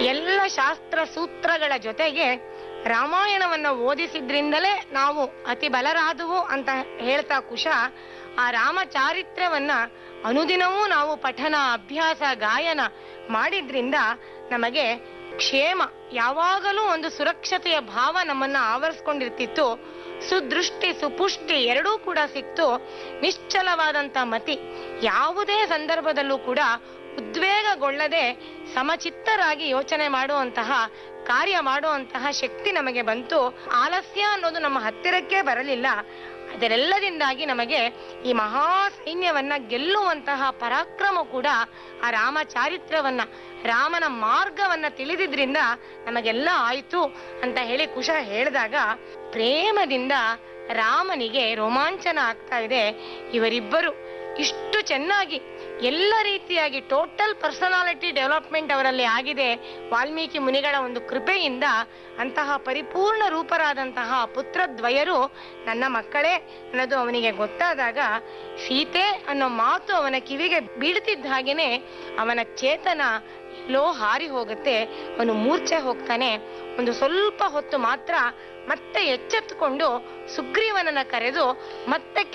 ಎಲ್ಲ ಶಾಸ್ತ್ರ ಸೂತ್ರಗಳ ಜೊತೆಗೆ ರಾಮಾಯಣವನ್ನ ಓದಿಸಿದ್ರಿಂದಲೇ ನಾವು ಅತಿ ಬಲರಾದುವು ಅಂತ ಹೇಳ್ತಾ ಕುಶ ಆ ರಾಮ ಚಾರಿತ್ರ್ಯವನ್ನ ಅನುದಿನವೂ ನಾವು ಪಠನ ಅಭ್ಯಾಸ ಗಾಯನ ಮಾಡಿದ್ರಿಂದ ನಮಗೆ ಕ್ಷೇಮ ಯಾವಾಗಲೂ ಒಂದು ಸುರಕ್ಷತೆಯ ಭಾವ ನಮ್ಮನ್ನ ಆವರಿಸ್ಕೊಂಡಿರ್ತಿತ್ತು ಸುದೃಷ್ಟಿ ಸುಪುಷ್ಟಿ ಎರಡೂ ಕೂಡ ಸಿಕ್ತು ನಿಶ್ಚಲವಾದಂತ ಮತಿ ಯಾವುದೇ ಸಂದರ್ಭದಲ್ಲೂ ಕೂಡ ಉದ್ವೇಗಗೊಳ್ಳದೆ ಸಮಚಿತ್ತರಾಗಿ ಯೋಚನೆ ಮಾಡುವಂತಹ ಕಾರ್ಯ ಮಾಡುವಂತಹ ಶಕ್ತಿ ನಮಗೆ ಬಂತು ಆಲಸ್ಯ ಅನ್ನೋದು ನಮ್ಮ ಹತ್ತಿರಕ್ಕೆ ಬರಲಿಲ್ಲ ಅದರೆಲ್ಲದಿಂದಾಗಿ ನಮಗೆ ಈ ಮಹಾ ಸೈನ್ಯವನ್ನ ಗೆಲ್ಲುವಂತಹ ಪರಾಕ್ರಮ ಕೂಡ ಆ ರಾಮ ಚಾರಿತ್ರ್ಯವನ್ನ ರಾಮನ ಮಾರ್ಗವನ್ನ ತಿಳಿದಿದ್ರಿಂದ ನಮಗೆಲ್ಲ ಆಯ್ತು ಅಂತ ಹೇಳಿ ಕುಶ ಹೇಳಿದಾಗ ಪ್ರೇಮದಿಂದ ರಾಮನಿಗೆ ರೋಮಾಂಚನ ಆಗ್ತಾ ಇದೆ ಇವರಿಬ್ಬರು ಇಷ್ಟು ಚೆನ್ನಾಗಿ ಎಲ್ಲ ರೀತಿಯಾಗಿ ಟೋಟಲ್ ಪರ್ಸನಾಲಿಟಿ ಡೆವಲಪ್ಮೆಂಟ್ ಅವರಲ್ಲಿ ಆಗಿದೆ ವಾಲ್ಮೀಕಿ ಮುನಿಗಳ ಒಂದು ಕೃಪೆಯಿಂದ ಅಂತಹ ಪರಿಪೂರ್ಣ ರೂಪರಾದಂತಹ ಪುತ್ರದ್ವಯರು ನನ್ನ ಮಕ್ಕಳೇ ಅನ್ನೋದು ಅವನಿಗೆ ಗೊತ್ತಾದಾಗ ಸೀತೆ ಅನ್ನೋ ಮಾತು ಅವನ ಕಿವಿಗೆ ಬೀಳ್ತಿದ್ದ ಹಾಗೇನೆ ಅವನ ಚೇತನ ಎಲ್ಲೋ ಹಾರಿ ಹೋಗುತ್ತೆ ಅವನು ಮೂರ್ಛೆ ಹೋಗ್ತಾನೆ ಒಂದು ಸ್ವಲ್ಪ ಹೊತ್ತು ಮಾತ್ರ ಮತ್ತೆ ಎಚ್ಚೆತ್ತುಕೊಂಡು ಸುಗ್ರೀವನನ್ನ ಕರೆದು ಮತ್ತೆ